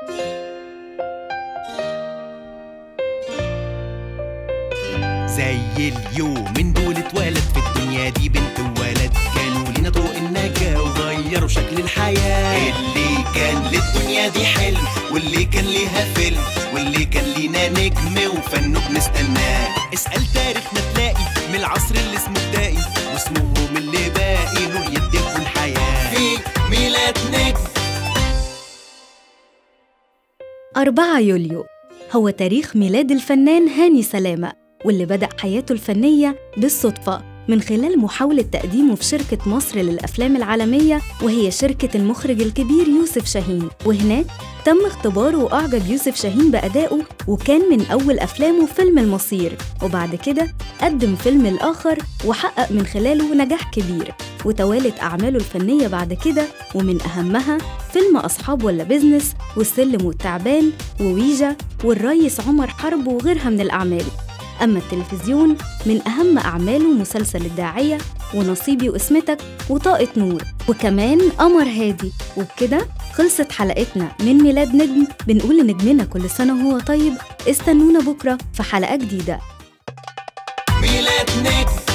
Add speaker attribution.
Speaker 1: زي اليوم من دول اتولد في الدنيا دي بنت وولد كانوا لينا طرق النجاة وغيروا شكل الحياة اللي كان للدنيا دي حلم واللي كان ليها فيلم واللي كان لينا نجم وفنه بنستناه اسأل تاريخنا تلاقي من العصر اللي اسمه بدائي واسمهم اللي باقي نور يديكوا الحياة في ميلاد نجم
Speaker 2: 4 يوليو هو تاريخ ميلاد الفنان هاني سلامة واللي بدأ حياته الفنية بالصدفة من خلال محاولة تقديمه في شركة مصر للأفلام العالمية وهي شركة المخرج الكبير يوسف شاهين وهناك تم اختباره وأعجب يوسف شاهين بأدائه وكان من أول أفلامه فيلم المصير وبعد كده قدم فيلم الآخر وحقق من خلاله نجاح كبير وتوالت أعماله الفنية بعد كده ومن أهمها فيلم أصحاب ولا بيزنس والسلم والتعبان وويجا والريس عمر حرب وغيرها من الأعمال أما التلفزيون من أهم أعماله مسلسل الداعية ونصيبي واسمتك وطاقة نور وكمان قمر هادي وبكده خلصت حلقتنا من ميلاد نجم بنقول لنجمنا كل سنة وهو طيب استنونا بكرة في حلقة جديدة
Speaker 1: ميلاد نجم